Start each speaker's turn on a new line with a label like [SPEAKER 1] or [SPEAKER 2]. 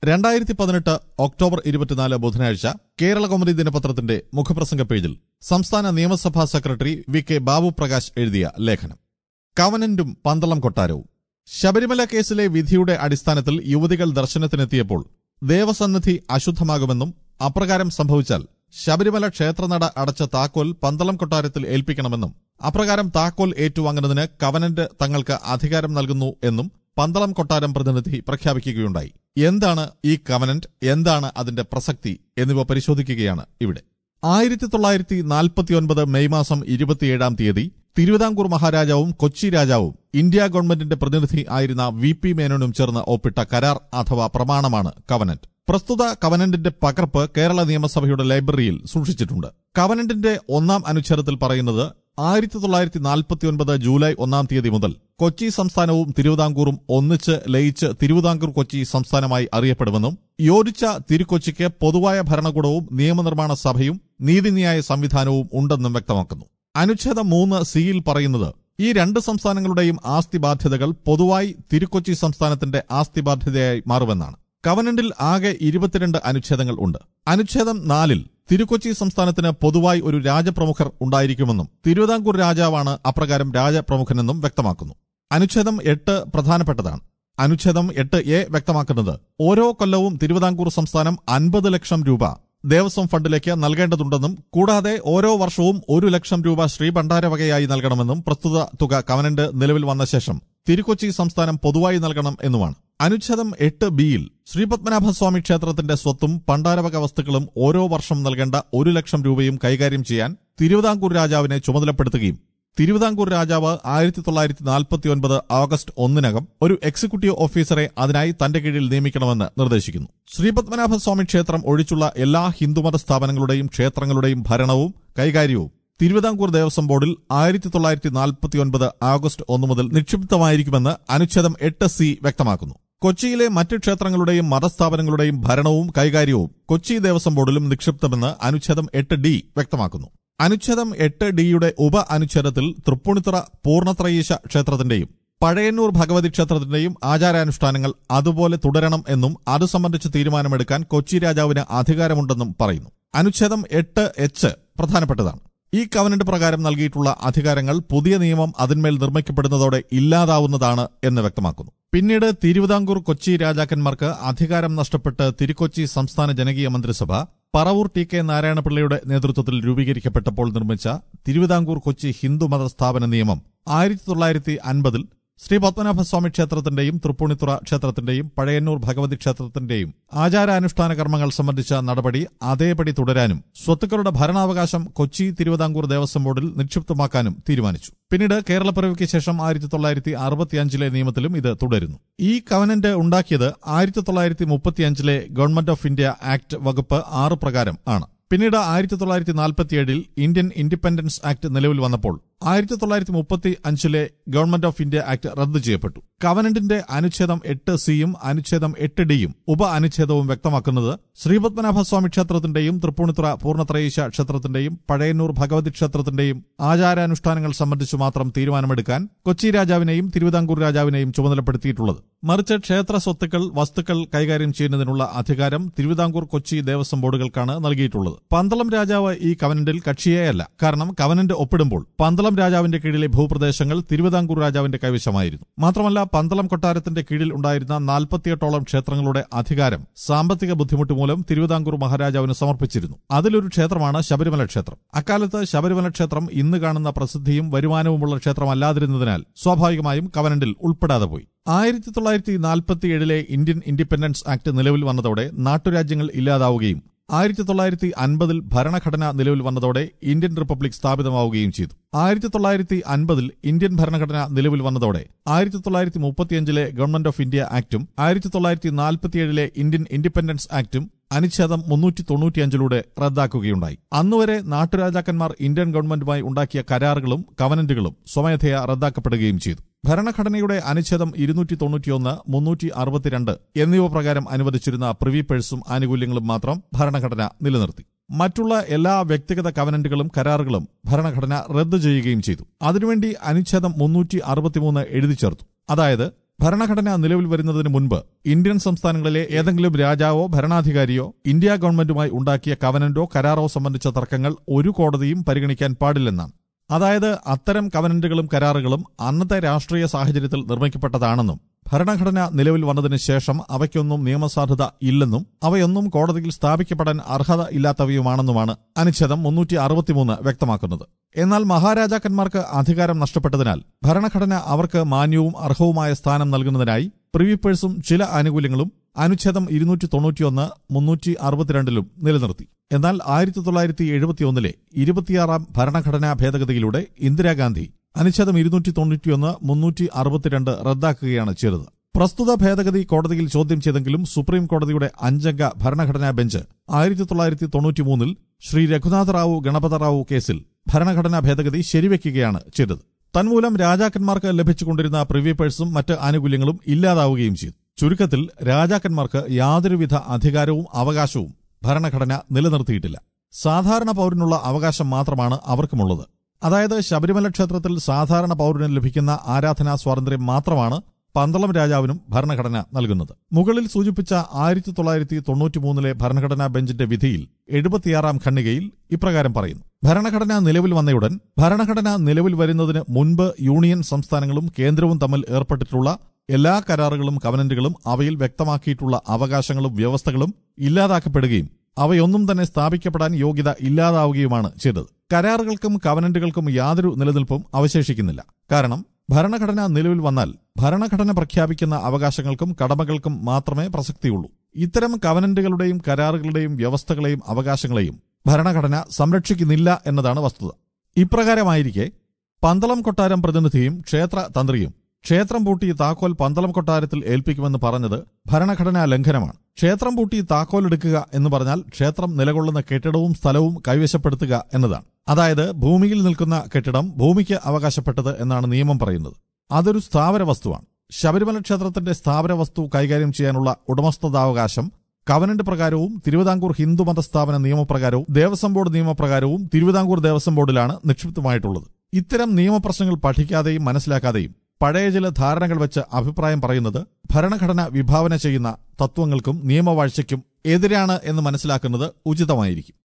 [SPEAKER 1] രണ്ടായിരത്തി പതിനെട്ട് ഒക്ടോബർ ഇരുപത്തിനാല് ബുധനാഴ്ച കേരള കൗമുദി ദിനപത്രത്തിന്റെ മുഖപ്രസംഗ പേജിൽ സംസ്ഥാന നിയമസഭാ secretary V K Babu Prakash എഴുതിയ ലേഖനം കവനന്റും പന്തളം കൊട്ടാരവും ശബരിമല കേസിലെ വിധിയുടെ അടിസ്ഥാനത്തിൽ യുവതികൾ ദർശനത്തിനെത്തിയപ്പോൾ ദേവസന്നിധി അശുദ്ധമാകുമെന്നും അപ്രകാരം സംഭവിച്ചാൽ ശബരിമല ക്ഷേത്രനട അടച്ച താക്കോൽ പന്തളം കൊട്ടാരത്തിൽ ഏൽപ്പിക്കണമെന്നും അപ്രകാരം താക്കോൽ ഏറ്റുവാങ്ങുന്നതിന് കവനന്റ് തങ്ങൾക്ക് അധികാരം നൽകുന്നു എന്നും പന്തളം കൊട്ടാരം പ്രതിനിധി പ്രഖ്യാപിക്കുകയുണ്ടായി എന്താണ് ഈ കവനന്റ് എന്താണ് അതിന്റെ പ്രസക്തി എന്നിവ പരിശോധിക്കുകയാണ് ഇവിടെ ആയിരത്തി തൊള്ളായിരത്തി നാൽപ്പത്തിയൊൻപത് മെയ് മാസം ഇരുപത്തിയേഴാം തീയതി തിരുവിതാംകൂർ മഹാരാജാവും കൊച്ചി രാജാവും ഇന്ത്യ ഗവൺമെന്റിന്റെ പ്രതിനിധി ആയിരുന്ന വി പി മേനോനും ചേർന്ന് ഒപ്പിട്ട കരാർ അഥവാ പ്രമാണമാണ് കവനന്റ് പ്രസ്തുത കവനന്റിന്റെ പകർപ്പ് കേരള നിയമസഭയുടെ ലൈബ്രറിയിൽ സൂക്ഷിച്ചിട്ടുണ്ട് കവനന്റിന്റെ ഒന്നാം അനുച്ഛേദത്തിൽ പറയുന്നത് ആയിരത്തി തൊള്ളായിരത്തി നാൽപ്പത്തിയൊൻപത് ജൂലൈ ഒന്നാം തീയതി മുതൽ കൊച്ചി സംസ്ഥാനവും തിരുവിതാംകൂറും ഒന്നിച്ച് ലയിച്ച് തിരുവിതാംകൂർ കൊച്ചി സംസ്ഥാനമായി അറിയപ്പെടുമെന്നും യോജിച്ച തിരുക്കൊച്ചിക്ക് പൊതുവായ ഭരണകൂടവും നിയമനിർമ്മാണ സഭയും നീതിന്യായ സംവിധാനവും ഉണ്ടെന്നും വ്യക്തമാക്കുന്നു അനുച്ഛേദം മൂന്ന് സിയിൽ പറയുന്നത് ഈ രണ്ട് സംസ്ഥാനങ്ങളുടെയും ആസ്തി ബാധ്യതകൾ പൊതുവായി തിരുക്കൊച്ചി സംസ്ഥാനത്തിന്റെ ആസ്തി ബാധ്യതയായി മാറുമെന്നാണ് കവനന്റിൽ ആകെ ഇരുപത്തിരണ്ട് അനുച്ഛേദങ്ങൾ ഉണ്ട് അനുച്ഛേദം നാലിൽ തിരുക്കൊച്ചി സംസ്ഥാനത്തിന് പൊതുവായി ഒരു രാജപ്രമുഖർ ഉണ്ടായിരിക്കുമെന്നും തിരുവിതാംകൂർ രാജാവാണ് അപ്രകാരം രാജപ്രമുഖനെന്നും വ്യക്തമാക്കുന്നു അനുച്ഛേദം എട്ട് പ്രധാനപ്പെട്ടതാണ് അനുച്ഛേദം എട്ട് എ വ്യക്തമാക്കുന്നത് ഓരോ കൊല്ലവും തിരുവിതാംകൂർ സംസ്ഥാനം അൻപത് ലക്ഷം രൂപ ദേവസ്വം ഫണ്ടിലേക്ക് നൽകേണ്ടതുണ്ടെന്നും കൂടാതെ ഓരോ വർഷവും ഒരു ലക്ഷം രൂപ ശ്രീ ഭണ്ഡാരവകയായി നൽകണമെന്നും പ്രസ്തുത തുക കവനന്റ് നിലവിൽ വന്ന ശേഷം തിരുക്കൊച്ചി സംസ്ഥാനം പൊതുവായി നൽകണം എന്നുമാണ് അനുച്ഛേദം എട്ട് ബിയിൽ ശ്രീപത്മനാഭസ്വാമി ക്ഷേത്രത്തിന്റെ സ്വത്തും പണ്ടാരവക വസ്തുക്കളും ഓരോ വർഷം നൽകേണ്ട ഒരു ലക്ഷം രൂപയും കൈകാര്യം ചെയ്യാൻ തിരുവിതാംകൂർ രാജാവിനെ ചുമതലപ്പെടുത്തുകയും തിരുവിതാംകൂർ രാജാവ് ആയിരത്തി തൊള്ളായിരത്തി നാൽപ്പത്തിയൊൻപത് ഓഗസ്റ്റ് ഒന്നിനകം ഒരു എക്സിക്യൂട്ടീവ് ഓഫീസറെ അതിനായി തന്റെ കീഴിൽ നിയമിക്കണമെന്ന് നിർദ്ദേശിക്കുന്നു ശ്രീപത്മനാഭസ്വാമി ക്ഷേത്രം ഒഴിച്ചുള്ള എല്ലാ ഹിന്ദുമത സ്ഥാപനങ്ങളുടെയും ക്ഷേത്രങ്ങളുടെയും ഭരണവും കൈകാര്യവും തിരുവിതാംകൂർ ദേവസ്വം ബോർഡിൽ ആയിരത്തി തൊള്ളായിരത്തി നാൽപ്പത്തിയൊൻപത് ആഗസ്റ്റ് ഒന്ന് മുതൽ നിക്ഷിപ്തമായിരിക്കുമെന്ന് അനുച്ഛേദം എട്ട് സി വ്യക്തമാക്കുന്നു കൊച്ചിയിലെ മറ്റ് ക്ഷേത്രങ്ങളുടെയും മതസ്ഥാപനങ്ങളുടെയും ഭരണവും കൈകാര്യവും കൊച്ചി ദേവസ്വം ബോർഡിലും നിക്ഷിപ്തമെന്ന് അനുച്ഛേദം എട്ട് ഡി വ്യക്തമാക്കുന്നു അനുച്ഛേദം എട്ട് ഡിയുടെ ഉപ അനുച്ഛേദത്തിൽ തൃപ്പൂണിത്തുറ പൂർണ്ണത്രയീശ ക്ഷേത്രത്തിന്റെയും പഴയന്നൂർ ഭഗവതി ക്ഷേത്രത്തിന്റെയും ആചാരാനുഷ്ഠാനങ്ങൾ അതുപോലെ തുടരണം എന്നും അത് സംബന്ധിച്ച് തീരുമാനമെടുക്കാൻ കൊച്ചി രാജാവിന് അധികാരമുണ്ടെന്നും പറയുന്നു അനുച്ഛേദം എട്ട് എച്ച് പ്രധാനപ്പെട്ടതാണ് ഈ കവനന്റ് പ്രകാരം നൽകിയിട്ടുള്ള അധികാരങ്ങൾ പുതിയ നിയമം അതിന്മേൽ നിർമ്മിക്കപ്പെടുന്നതോടെ ഇല്ലാതാവുന്നതാണ് എന്ന് വ്യക്തമാക്കുന്നു പിന്നീട് തിരുവിതാംകൂർ കൊച്ചി രാജാക്കന്മാർക്ക് അധികാരം നഷ്ടപ്പെട്ട് തിരുക്കൊച്ചി സംസ്ഥാന ജനകീയ മന്ത്രിസഭ പറവൂർ ടി കെ നാരായണപിള്ളയുടെ നേതൃത്വത്തിൽ രൂപീകരിക്കപ്പെട്ടപ്പോൾ നിർമ്മിച്ച തിരുവിതാംകൂർ കൊച്ചി ഹിന്ദുമത സ്ഥാപന നിയമം ആയിരത്തി തൊള്ളായിരത്തി അൻപതിൽ ശ്രീ പത്മനാഭസ്വാമി ക്ഷേത്രത്തിന്റെയും തൃപ്പൂണിത്തുറ ക്ഷേത്രത്തിന്റെയും പഴയന്നൂർ ഭഗവതി ക്ഷേത്രത്തിന്റെയും ആചാരാനുഷ്ഠാന കർമ്മങ്ങൾ സംബന്ധിച്ച നടപടി അതേപടി തുടരാനും സ്വത്തുക്കളുടെ ഭരണാവകാശം കൊച്ചി തിരുവിതാംകൂർ ദേവസ്വം ബോർഡിൽ നിക്ഷിപ്തമാക്കാനും തീരുമാനിച്ചു പിന്നീട് കേരളപ്പിറവിക്ക് ശേഷം ആയിരത്തി തൊള്ളായിരത്തി അറുപത്തിയഞ്ചിലെ നിയമത്തിലും ഇത് തുടരുന്നു ഈ കവനന്റ് ഉണ്ടാക്കിയത് ആയിരത്തി തൊള്ളായിരത്തി മുപ്പത്തിയഞ്ചിലെ ഗവൺമെന്റ് ഓഫ് ഇന്ത്യ ആക്ട് വകുപ്പ് ആറ് പ്രകാരം ആണ് പിന്നീട് ആയിരത്തി തൊള്ളായിരത്തി നാൽപ്പത്തിയേഴിൽ ഇന്ത്യൻ ഇൻഡിപെൻഡൻസ് ആക്ട് നിലവിൽ വന്നപ്പോൾ ആയിരത്തി തൊള്ളായിരത്തി മുപ്പത്തി അഞ്ചിലെ ഗവൺമെന്റ് ഓഫ് ഇന്ത്യ ആക്ട് റദ്ദു ചെയ്യപ്പെട്ടു കവനന്റിന്റെ അനുച്ഛേദം എട്ട് സിയും അനുച്ഛേദം എട്ട് ഡിയും ഉപ അനുച്ഛേദവും വ്യക്തമാക്കുന്നത് ശ്രീപത്മനാഭസ്വാമി ക്ഷേത്രത്തിന്റെയും തൃപ്പൂണിത്തുറ പൂർണ്ണത്രയീശ ക്ഷേത്രത്തിന്റെയും പഴയന്നൂർ ഭഗവതി ക്ഷേത്രത്തിന്റെയും ആചാരാനുഷ്ഠാനങ്ങൾ സംബന്ധിച്ച് മാത്രം തീരുമാനമെടുക്കാൻ കൊച്ചി രാജാവിനെയും തിരുവിതാംകൂർ രാജാവിനെയും ചുമതലപ്പെടുത്തിയിട്ടുള്ളത് മറിച്ച് ക്ഷേത്ര സ്വത്തുക്കൾ വസ്തുക്കൾ കൈകാര്യം ചെയ്യുന്നതിനുള്ള അധികാരം തിരുവിതാംകൂർ കൊച്ചി ദേവസ്വം ബോർഡുകൾക്കാണ് നൽകിയിട്ടുള്ളത് പന്തളം രാജാവ് ഈ കവനന്റിൽ കക്ഷിയേയല്ല കാരണം കവനന്റ് ഒപ്പിടുമ്പോൾ പന്തളം രാജാവിന്റെ കീഴിലെ ഭൂപ്രദേശങ്ങൾ തിരുവിതാംകൂർ രാജാവിന്റെ കൈവശമായിരുന്നു മാത്രമല്ല പന്തളം കൊട്ടാരത്തിന്റെ കീഴിൽ ഉണ്ടായിരുന്ന നാൽപ്പത്തിയെട്ടോളം ക്ഷേത്രങ്ങളുടെ അധികാരം സാമ്പത്തിക ബുദ്ധിമുട്ട് മൂലം തിരുവിതാംകൂർ മഹാരാജാവിന് സമർപ്പിച്ചിരുന്നു അതിലൊരു ക്ഷേത്രമാണ് ശബരിമല ക്ഷേത്രം അക്കാലത്ത് ശബരിമല ക്ഷേത്രം ഇന്ന് കാണുന്ന പ്രസിദ്ധിയും വരുമാനവുമുള്ള ക്ഷേത്രമല്ലാതിരുന്നതിനാൽ സ്വാഭാവികമായും കവനന്റിൽ ഉൾപ്പെടാതെ പോയി ആയിരത്തി തൊള്ളായിരത്തി നാൽപ്പത്തിയേഴിലെ ഇന്ത്യൻ ഇൻഡിപെൻഡൻസ് ആക്ട് നിലവിൽ വന്നതോടെ നാട്ടുരാജ്യങ്ങൾ ഇല്ലാതാവുകയും ആയിരത്തി തൊള്ളായിരത്തി അൻപതിൽ ഭരണഘടന നിലവിൽ വന്നതോടെ ഇന്ത്യൻ റിപ്പബ്ലിക് സ്ഥാപിതമാവുകയും ചെയ്തു ആയിരത്തി തൊള്ളായിരത്തി അൻപതിൽ ഇന്ത്യൻ ഭരണഘടന നിലവിൽ വന്നതോടെ ആയിരത്തി തൊള്ളായിരത്തി മുപ്പത്തിയഞ്ചിലെ ഗവൺമെന്റ് ഓഫ് ഇന്ത്യ ആക്ടും ആയിരത്തി തൊള്ളായിരത്തി നാൽപ്പത്തിയേഴിലെ ഇന്ത്യൻ ഇൻഡിപെൻഡൻസ് ആക്ടും അനുച്ഛേദം മുന്നൂറ്റി തൊണ്ണൂറ്റിയഞ്ചിലൂടെ റദ്ദാക്കുകയുണ്ടായി അന്നുവരെ നാട്ടുരാജാക്കന്മാർ ഇന്ത്യൻ ഗവൺമെന്റുമായി ഉണ്ടാക്കിയ കരാറുകളും കവനന്റുകളും സ്വമേധയാ റദ്ദാക്കപ്പെടുകയും ചെയ്തു ഭരണഘടനയുടെ അനുച്ഛേദം ഇരുന്നൂറ്റി തൊണ്ണൂറ്റിയൊന്ന് മുന്നൂറ്റി അറുപത്തിരണ്ട് എന്നിവ പ്രകാരം അനുവദിച്ചിരുന്ന പ്രിവി പേഴ്സും ആനുകൂല്യങ്ങളും മാത്രം ഭരണഘടന നിലനിർത്തി മറ്റുള്ള എല്ലാ വ്യക്തിഗത കവനന്റുകളും കരാറുകളും ഭരണഘടന റദ്ദു ചെയ്യുകയും ചെയ്തു അതിനുവേണ്ടി അനുച്ഛേദം മുന്നൂറ്റി അറുപത്തിമൂന്ന് എഴുതി ചേർത്തു അതായത് ഭരണഘടന നിലവിൽ വരുന്നതിന് മുൻപ് ഇന്ത്യൻ സംസ്ഥാനങ്ങളിലെ ഏതെങ്കിലും രാജാവോ ഭരണാധികാരിയോ ഇന്ത്യ ഗവൺമെന്റുമായി ഉണ്ടാക്കിയ കവനന്റോ കരാറോ സംബന്ധിച്ച തർക്കങ്ങൾ ഒരു കോടതിയും പരിഗണിക്കാൻ പാടില്ലെന്നാണ് അതായത് അത്തരം കവനന്റുകളും കരാറുകളും അന്നത്തെ രാഷ്ട്രീയ സാഹചര്യത്തിൽ നിർമ്മിക്കപ്പെട്ടതാണെന്നും ഭരണഘടന നിലവിൽ വന്നതിന് ശേഷം അവയ്ക്കൊന്നും നിയമസാധുത ഇല്ലെന്നും അവയൊന്നും കോടതിയിൽ സ്ഥാപിക്കപ്പെടാൻ അർഹത ഇല്ലാത്തവയുമാണെന്നുമാണ് അനുച്ഛേദം മുന്നൂറ്റി അറുപത്തിമൂന്ന് വ്യക്തമാക്കുന്നത് എന്നാൽ മഹാരാജാക്കന്മാർക്ക് അധികാരം നഷ്ടപ്പെട്ടതിനാൽ ഭരണഘടന അവർക്ക് മാന്യവും അർഹവുമായ സ്ഥാനം നൽകുന്നതിനായി പ്രിവിപ്പേഴ്സും ചില ആനുകൂല്യങ്ങളും അനുച്ഛേദം ഇരുന്നൂറ്റി തൊണ്ണൂറ്റിയൊന്ന് മുന്നൂറ്റി അറുപത്തിരണ്ടിലും നിലനിർത്തി എന്നാൽ ആയിരത്തി തൊള്ളായിരത്തി എഴുപത്തിയൊന്നിലെ ഇരുപത്തിയാറാം ഭരണഘടനാ ഭേദഗതിയിലൂടെ ഇന്ദിരാഗാന്ധി അനുച്ഛേദം ഇരുന്നൂറ്റി തൊണ്ണൂറ്റിയൊന്ന് മുന്നൂറ്റി അറുപത്തിരണ്ട് റദ്ദാക്കുകയാണ് ചെയ്തത് പ്രസ്തുത ഭേദഗതി കോടതിയിൽ ചോദ്യം ചെയ്തെങ്കിലും സുപ്രീം കോടതിയുടെ അഞ്ചംഗ ഭരണഘടനാ ബെഞ്ച് ആയിരത്തി തൊള്ളായിരത്തി തൊണ്ണൂറ്റിമൂന്നിൽ ശ്രീ രഘുനാഥ റാവു ഗണപതറാവു കേസിൽ ഭരണഘടനാ ഭേദഗതി ശരിവെക്കുകയാണ് ചെയ്തത് തന്മൂലം രാജാക്കന്മാർക്ക് ലഭിച്ചുകൊണ്ടിരുന്ന പ്രിവിപ്പേഴ്സും മറ്റ് ആനുകൂല്യങ്ങളും ഇല്ലാതാവുകയും ചെയ്തു ചുരുക്കത്തിൽ രാജാക്കന്മാർക്ക് യാതൊരുവിധ അധികാരവും അവകാശവും ഭരണഘടന നിലനിർത്തിയിട്ടില്ല സാധാരണ പൌരനുള്ള അവകാശം മാത്രമാണ് അവർക്കുമുള്ളത് അതായത് ശബരിമല ക്ഷേത്രത്തിൽ സാധാരണ പൌരന് ലഭിക്കുന്ന ആരാധനാ സ്വാതന്ത്ര്യം മാത്രമാണ് പന്തളം രാജാവിനും ഭരണഘടന നൽകുന്നത് മുകളിൽ സൂചിപ്പിച്ച ആയിരത്തി തൊള്ളായിരത്തി തൊണ്ണൂറ്റിമൂന്നിലെ ഭരണഘടനാ ബെഞ്ചിന്റെ വിധിയിൽ എഴുപത്തിയാറാം ഖണ്ഡികയിൽ ഇപ്രകാരം പറയുന്നു ഭരണഘടന നിലവിൽ വന്നയുടൻ ഭരണഘടന നിലവിൽ വരുന്നതിന് മുൻപ് യൂണിയൻ സംസ്ഥാനങ്ങളും കേന്ദ്രവും തമ്മിൽ ഏർപ്പെട്ടിട്ടുള്ള എല്ലാ കരാറുകളും കവനന്റുകളും അവയിൽ വ്യക്തമാക്കിയിട്ടുള്ള അവകാശങ്ങളും വ്യവസ്ഥകളും ഇല്ലാതാക്കപ്പെടുകയും അവയൊന്നും തന്നെ സ്ഥാപിക്കപ്പെടാൻ യോഗ്യത ഇല്ലാതാവുകയുമാണ് ചെയ്തത് കരാറുകൾക്കും കവനന്റുകൾക്കും യാതൊരു നിലനിൽപ്പും അവശേഷിക്കുന്നില്ല കാരണം ഭരണഘടന നിലവിൽ വന്നാൽ ഭരണഘടന പ്രഖ്യാപിക്കുന്ന അവകാശങ്ങൾക്കും കടമകൾക്കും മാത്രമേ പ്രസക്തിയുള്ളൂ ഇത്തരം കവനന്റുകളുടെയും കരാറുകളുടെയും വ്യവസ്ഥകളെയും അവകാശങ്ങളെയും ഭരണഘടന സംരക്ഷിക്കുന്നില്ല എന്നതാണ് വസ്തുത ഇപ്രകാരമായിരിക്കെ പന്തളം കൊട്ടാരം പ്രതിനിധിയും ക്ഷേത്ര തന്ത്രിയും ക്ഷേത്രം പൂട്ടി താക്കോൽ പന്തളം കൊട്ടാരത്തിൽ ഏൽപ്പിക്കുമെന്ന് പറഞ്ഞത് ഭരണഘടനാ ലംഘനമാണ് ക്ഷേത്രം പൂട്ടി താക്കോൽ എടുക്കുക എന്ന് പറഞ്ഞാൽ ക്ഷേത്രം നിലകൊള്ളുന്ന കെട്ടിടവും സ്ഥലവും കൈവശപ്പെടുത്തുക എന്നതാണ് അതായത് ഭൂമിയിൽ നിൽക്കുന്ന കെട്ടിടം ഭൂമിക്ക് അവകാശപ്പെട്ടത് എന്നാണ് നിയമം പറയുന്നത് അതൊരു സ്ഥാവര വസ്തുവാണ് ശബരിമല ക്ഷേത്രത്തിന്റെ സ്ഥാവര വസ്തു കൈകാര്യം ചെയ്യാനുള്ള ഉടമസ്ഥതാവകാശം കവനന്റ് പ്രകാരവും തിരുവിതാംകൂർ ഹിന്ദുമത സ്ഥാപന നിയമപ്രകാരവും ദേവസ്വം ബോർഡ് നിയമപ്രകാരവും തിരുവിതാംകൂർ ദേവസ്വം ബോർഡിലാണ് നിക്ഷിപ്തമായിട്ടുള്ളത് ഇത്തരം നിയമപ്രശ്നങ്ങൾ പഠിക്കാതെയും മനസ്സിലാക്കാതെയും പഴയ ചില ധാരണകൾ വെച്ച് അഭിപ്രായം പറയുന്നത് ഭരണഘടന വിഭാവന ചെയ്യുന്ന തത്വങ്ങൾക്കും നിയമവാഴ്ചയ്ക്കും എതിരാണ് എന്ന് മനസ്സിലാക്കുന്നത് ഉചിതമായിരിക്കും